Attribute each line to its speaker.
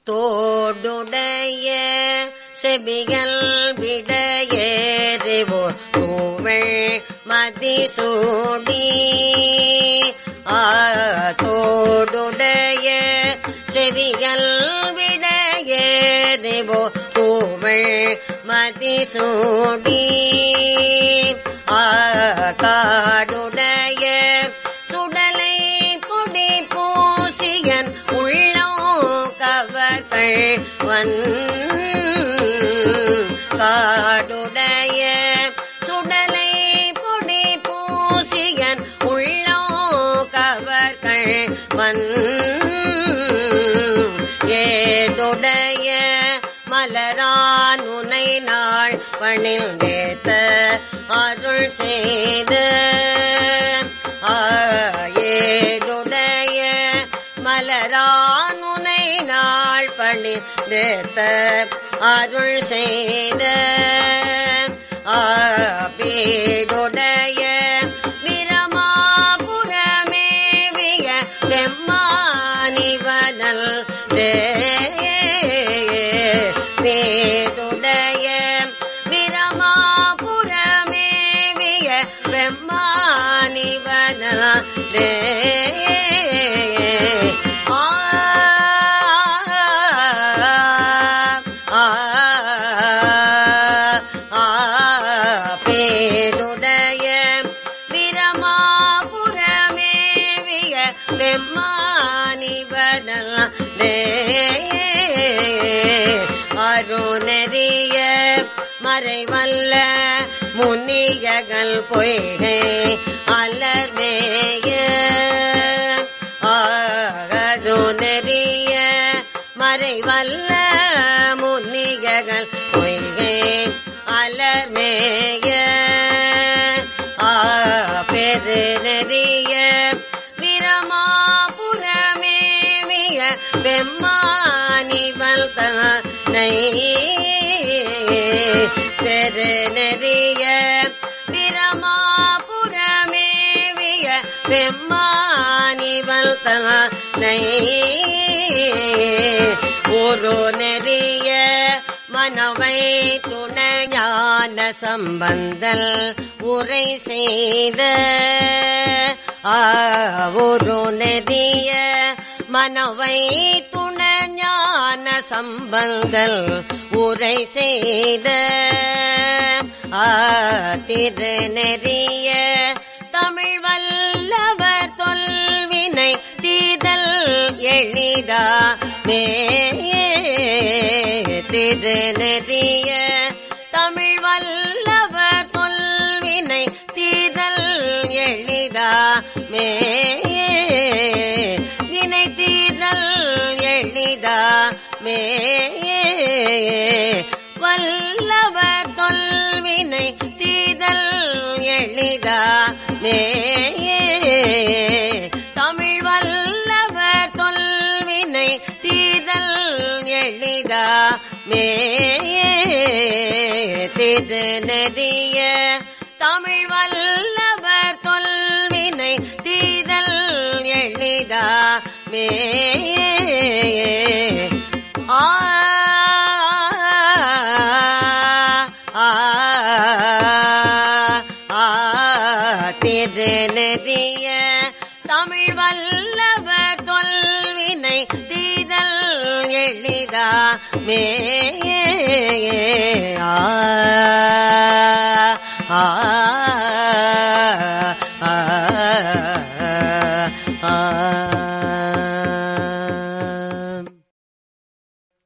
Speaker 1: தோடுடைய செபிகள் விடையேறிவோர் தூவள் மதிசூடி ஆ தோடுடைய செவிகள் விடையேறிவோர் தூவள் மதிசூடி ஆ காடுடைய சுடலை பொடி பூசியன் உள்ளோ கவர்கள் வன் காடுடைய சுடலை பொடி பூசியன் உள்ளோ கவர்கள் வன் ஏதுடைய மலரானுனை நாள் பணிந்தேத்த அருள் செய்த ஏதுடைய மலரானுனை நாள் பணிந்தேத்த அருள் செய்த வீடுடைய பிரமாபுரமேவிய வெம்மானிவனல் வேடுடைய பிரமாபுரமேவிய வெம்மானிவனல் ஆ ஆ ஆ பேடுடைய பிரமாபுரமேவிய வெம்மானிவனல் அருணறிய மறைவல்ல முனியகள் பொய்கை அலர்மேய அருணறிய மறைவல்ல முனியகள் பொய்கை அலர்மேய ஆ பெரு நெறிய பிரமாபுரமேவிய வெம்மானிவல் தனை பெரு நெறிய பிரமாபுரமேவிய வெம்மானிவல் தனை ஒரு நெறிய மனவை துணைஞான சம்பந்தல் உரை செய்த ஒரு நெறிய மனவை துணைஞான சம்பந்தல் உரை செய்த திருநெறிய தமிழ் வல்லவர் தொல்வினை தீதல் எளிதா மே திருநெறிய தமிழ் வல்லவர் தொல்வினை தீதல் எளிதா மே வினை தீதல் எளிதா மே வல்லவர் தொல்வினை தீதல் எளிதா மே தமிழ் வல்லவர் தொல்வினை தீதல் எளிதா மே திருநெறிய தமிழ் வல்லவர் தொல்வினை தீதல் எளிதா மே ஆ ஆ ஆ திருநெறிய தமிழ் வல்லவர் தொல்வினை தீதல் எளிதா மே ஆ ஆ ஆ ஆ